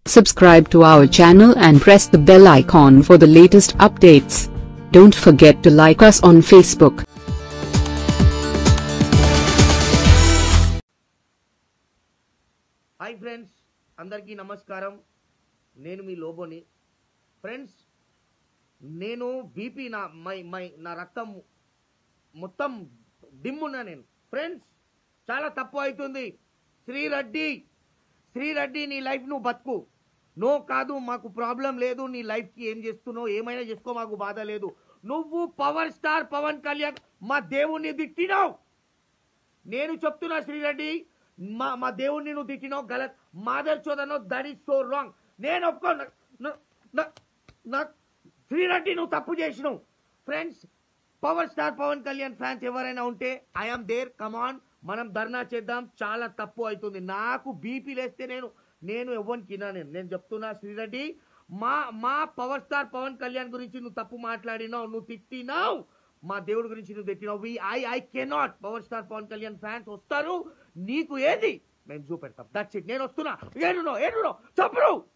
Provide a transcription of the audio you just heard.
Subscribe to our channel and press the bell icon for the latest updates. Don't forget to like us on Facebook. Hi friends అందరికీ నమస్కారం నేను మీ లోబోని friends నేను BP నా my my నా రక్తం మొత్తం డిమ్మున్నా నేను ఫ్రెండ్స్ చాలా తప్పు అవుతుంది శ్రీరెడ్డి శ్రీరెడ్డి నీ లైఫ్ నువ్వు బతుకు నో కాదు మాకు ప్రాబ్లం లేదు నీ లైఫ్కి ఏం చేస్తున్నావు ఏమైనా చేసుకో మాకు బాధ లేదు నువ్వు పవర్ స్టార్ పవన్ కళ్యాణ్ మా దేవుణ్ణి తిట్టినావు నేను చెప్తున్నా శ్రీరెడ్డి మా మా దేవుణ్ణి నువ్వు తిట్టినావు గలత్ మాదర్ చోదనో దట్ ఈస్ సో రాంగ్ నేను ఒప్పుకో నా- నా- నా- నా- శ్రీరెడ్డి నువ్వు తప్పు చేసినావు friends power star Pavan Kalyan fans ఎవరైనా ఉంటే ఐఎమ్ దేర్ కమాన్ మనం ధర్నా చేద్దాం చాలా తప్పు అవుతుంది నాకు బీపీ లేస్తే నేను నేను ఎవరికి వినా నేను నేను చెప్తున్నా శ్రీరెడ్డి మా మా పవర్ స్టార్ పవన్ కళ్యాణ్ గురించి నువ్వు తప్పు మాట్లాడినావు నువ్వు తిట్టినావు మా దేవుడి గురించి నువ్వు తిట్టినావు we I I cannot power star Pavan Kalyan fans వస్తారు నీకు ఏది మేము చూపెడతాం దట్స్ ఇట్ నేను వస్తున్నా ఏడునో ఏడునో చెప్పరు